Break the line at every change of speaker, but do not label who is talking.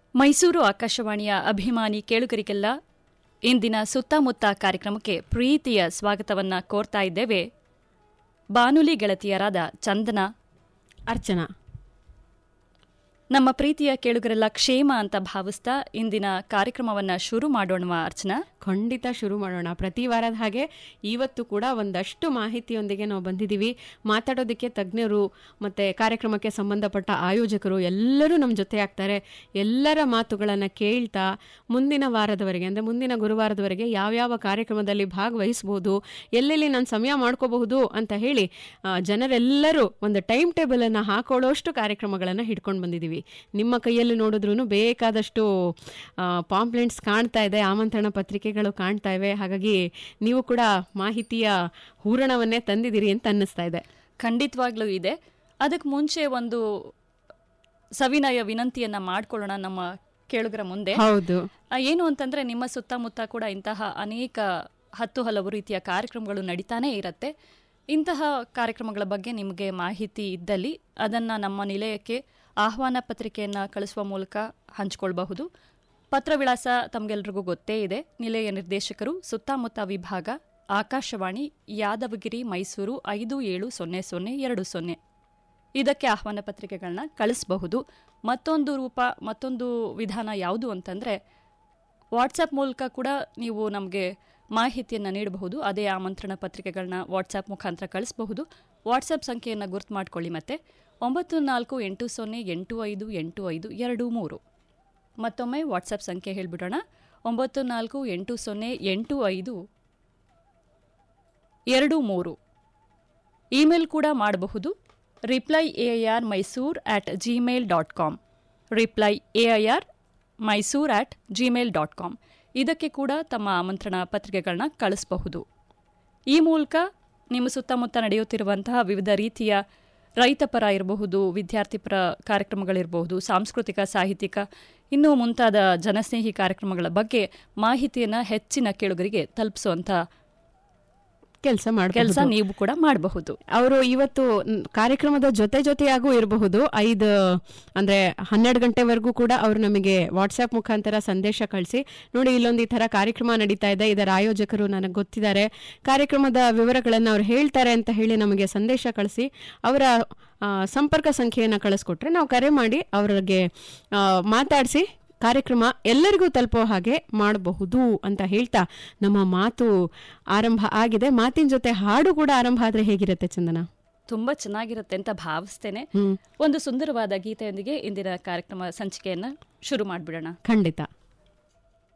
ಮೈಸೂರು ಆಕಾಶವಾಣಿಯ ಅಭಿಮಾನಿ ಕೇಳುಗರಿಗೆಲ್ಲ ಇಂದಿನ ಸುತ್ತಮುತ್ತ ಕಾರ್ಯಕ್ರಮಕ್ಕೆ ಪ್ರೀತಿಯ ಸ್ವಾಗತವನ್ನ ಕೋರ್ತಾ ಇದ್ದೇವೆ ಬಾನುಲಿ ಗೆಳತಿಯರಾದ ಚಂದನ
ಅರ್ಚನಾ
ನಮ್ಮ ಪ್ರೀತಿಯ ಕೇಳುಗರೆಲ್ಲ ಕ್ಷೇಮ ಅಂತ ಭಾವಿಸ್ತಾ ಇಂದಿನ ಕಾರ್ಯಕ್ರಮವನ್ನ ಶುರು ಮಾಡೋಣವಾ ಅರ್ಚನಾ
ಖಂಡಿತ ಶುರು ಮಾಡೋಣ ಪ್ರತಿ ವಾರದ ಹಾಗೆ ಇವತ್ತು ಕೂಡ ಒಂದಷ್ಟು ಮಾಹಿತಿಯೊಂದಿಗೆ ನಾವು ಬಂದಿದ್ದೀವಿ ಮಾತಾಡೋದಕ್ಕೆ ತಜ್ಞರು ಮತ್ತೆ ಕಾರ್ಯಕ್ರಮಕ್ಕೆ ಸಂಬಂಧಪಟ್ಟ ಆಯೋಜಕರು ಎಲ್ಲರೂ ನಮ್ಮ ಜೊತೆ ಆಗ್ತಾರೆ ಎಲ್ಲರ ಮಾತುಗಳನ್ನು ಕೇಳ್ತಾ ಮುಂದಿನ ವಾರದವರೆಗೆ ಅಂದರೆ ಮುಂದಿನ ಗುರುವಾರದವರೆಗೆ ಯಾವ್ಯಾವ ಕಾರ್ಯಕ್ರಮದಲ್ಲಿ ಭಾಗವಹಿಸಬಹುದು ಎಲ್ಲೆಲ್ಲಿ ನಾನು ಸಮಯ ಮಾಡ್ಕೋಬಹುದು ಅಂತ ಹೇಳಿ ಆ, ಜನರೆಲ್ಲರೂ ಒಂದು ಟೈಮ್ ಟೇಬಲನ್ನು ಹಾಕೊಳ್ಳೋಷ್ಟು ಕಾರ್ಯಕ್ರಮಗಳನ್ನು ಹಿಡ್ಕೊಂಡು ಬಂದಿದ್ದೀವಿ ನಿಮ್ಮ ಕೈಯಲ್ಲಿ ನೋಡಿದ್ರೂ ಬೇಕಾದಷ್ಟು ಪಾಂಪ್ಲೆಂಟ್ಸ್ ಕಾಣ್ತಾ ಇದೆ ಆಮಂತ್ರಣ ಪತ್ರಿಕೆಗಳು ಕಾಣ್ತಾ ಇವೆ ಹಾಗಾಗಿ ನೀವು ಕೂಡ ಮಾಹಿತಿಯ ಹೂರಣವನ್ನೇ ತಂದಿದ್ದೀರಿ ಅಂತ ಅನ್ನಿಸ್ತಾ ಇದೆ
ಖಂಡಿತವಾಗ್ಲೂ ಇದೆ ಅದಕ್ಕೆ ಮುಂಚೆ ಒಂದು ಸವಿನಯ ವಿನಂತಿಯನ್ನ ಮಾಡ್ಕೊಳ್ಳೋಣ ನಮ್ಮ ಕೇಳುಗರ ಮುಂದೆ
ಹೌದು
ಆ, ಏನು ಅಂತಂದ್ರೆ ನಿಮ್ಮ ಸುತ್ತಮುತ್ತ ಕೂಡ ಇಂತಹ ಅನೇಕ ಹತ್ತು ಹಲವು ರೀತಿಯ ಕಾರ್ಯಕ್ರಮಗಳು ನಡೀತಾನೇ ಇರತ್ತೆ ಇಂತಹ ಕಾರ್ಯಕ್ರಮಗಳ ಬಗ್ಗೆ ನಿಮಗೆ ಮಾಹಿತಿ ಇದ್ದಲ್ಲಿ ಅದನ್ನ ನಮ್ಮ ನಿಲಯಕ್ಕೆ ಆಹ್ವಾನ ಪತ್ರಿಕೆಯನ್ನ ಕಳಿಸುವ ಮೂಲಕ ಹಂಚಿಕೊಳ್ಬಹುದು ಪತ್ರ ವಿಳಾಸ ತಮಗೆಲ್ರಿಗೂ ಗೊತ್ತೇ ಇದೆ ನಿಲಯ ನಿರ್ದೇಶಕರು ಸುತ್ತಮುತ್ತ ವಿಭಾಗ ಆಕಾಶವಾಣಿ ಯಾದವಗಿರಿ ಮೈಸೂರು ಐದು ಏಳು ಸೊನ್ನೆ ಸೊನ್ನೆ ಎರಡು ಸೊನ್ನೆ ಇದಕ್ಕೆ ಆಹ್ವಾನ ಪತ್ರಿಕೆಗಳನ್ನ ಕಳಿಸಬಹುದು ಮತ್ತೊಂದು ರೂಪ ಮತ್ತೊಂದು ವಿಧಾನ ಯಾವುದು ಅಂತಂದರೆ ವಾಟ್ಸಪ್ ಮೂಲಕ ಕೂಡ ನೀವು ನಮಗೆ ಮಾಹಿತಿಯನ್ನು ನೀಡಬಹುದು ಅದೇ ಆಮಂತ್ರಣ ಪತ್ರಿಕೆಗಳನ್ನ ವಾಟ್ಸಪ್ ಮುಖಾಂತರ ಕಳಿಸಬಹುದು ವಾಟ್ಸಪ್ ಸಂಖ್ಯೆಯನ್ನು ಗುರ್ತು ಮಾಡ್ಕೊಳ್ಳಿ ಮತ್ತೆ ಒಂಬತ್ತು ನಾಲ್ಕು ಎಂಟು ಸೊನ್ನೆ ಎಂಟು ಐದು ಎಂಟು ಐದು ಎರಡು ಮೂರು ಮತ್ತೊಮ್ಮೆ ವಾಟ್ಸಪ್ ಸಂಖ್ಯೆ ಹೇಳಿಬಿಡೋಣ ಒಂಬತ್ತು ನಾಲ್ಕು ಎಂಟು ಸೊನ್ನೆ ಎಂಟು ಐದು ಎರಡು ಮೂರು ಇಮೇಲ್ ಕೂಡ ಮಾಡಬಹುದು reply A I R Mysore at Gmail dot com reply A I R Mysore at Gmail dot com ಇದಕ್ಕೆ ಕೂಡ ತಮ್ಮ ಆಮಂತ್ರಣ ಪತ್ರಿಕೆಗಳನ್ನ ಕಳಿಸಬಹುದು ಈ ಮೂಲಕ ನಿಮ್ಮ ಸುತ್ತಮುತ್ತ ನಡೆಯುತ್ತಿರುವಂತಹ ವಿವಿಧ ರೀತಿಯ ರೈತಪರ ಇರಬಹುದು ವಿದ್ಯಾರ್ಥಿಪರ ಕಾರ್ಯಕ್ರಮಗಳಿರಬಹುದು ಸಾಂಸ್ಕೃತಿಕ ಸಾಹಿತ್ಯಿಕ ಇನ್ನೂ ಮುಂತಾದ ಜನಸ್ನೇಹಿ ಕಾರ್ಯಕ್ರಮಗಳ ಬಗ್ಗೆ ಮಾಹಿತಿಯನ್ನು ಹೆಚ್ಚಿನ ಕೇಳುಗರಿಗೆ ತಲುಪಿಸುವಂಥ
ಕೆಲಸ
ಕೆಲಸ
ಮಾಡಿ
ನೀವು ಕೂಡ ಮಾಡಬಹುದು
ಅವರು ಇವತ್ತು ನ್, ಕಾರ್ಯಕ್ರಮದ ಜೊತೆ ಜೊತೆಯಾಗೂ ಇರಬಹುದು ಐದು ಅಂದ್ರೆ ಹನ್ನೆರಡು ಗಂಟೆವರೆಗೂ ಕೂಡ ಅವರು ನಮಗೆ ವಾಟ್ಸ್ಆಪ್ ಮುಖಾಂತರ ಸಂದೇಶ ಕಳಿಸಿ ನೋಡಿ ಇಲ್ಲೊಂದು ಈ ತರ ಕಾರ್ಯಕ್ರಮ ನಡೀತಾ ಇದೆ ಇದರ ಆಯೋಜಕರು ನನಗೆ ಗೊತ್ತಿದ್ದಾರೆ ಕಾರ್ಯಕ್ರಮದ ವಿವರಗಳನ್ನು ಅವ್ರು ಹೇಳ್ತಾರೆ ಅಂತ ಹೇಳಿ ನಮಗೆ ಸಂದೇಶ ಕಳಿಸಿ ಅವರ ಆ, ಸಂಪರ್ಕ ಸಂಖ್ಯೆಯನ್ನು ಕಳಿಸ್ಕೊಟ್ರೆ ನಾವು ಕರೆ ಮಾಡಿ ಅವರಿಗೆ ಮಾತಾಡಿಸಿ ಕಾರ್ಯಕ್ರಮ ಎಲ್ಲರಿಗೂ ತಲುಪೋ ಹಾಗೆ ಮಾಡಬಹುದು ಅಂತ ಹೇಳ್ತಾ ನಮ್ಮ ಮಾತು ಆರಂಭ ಆಗಿದೆ ಮಾತಿನ ಜೊತೆ ಹಾಡು ಕೂಡ ಆರಂಭ ಆದ್ರೆ ಹೇಗಿರುತ್ತೆ ಚಂದನ
ತುಂಬಾ ಚೆನ್ನಾಗಿರುತ್ತೆ ಅಂತ ಭಾವಿಸ್ತೇನೆ
ಹ್ಮ್
ಒಂದು ಸುಂದರವಾದ ಗೀತೆಯೊಂದಿಗೆ ಇಂದಿನ ಕಾರ್ಯಕ್ರಮ ಸಂಚಿಕೆಯನ್ನ ಶುರು ಮಾಡಿಬಿಡೋಣ
ಖಂಡಿತ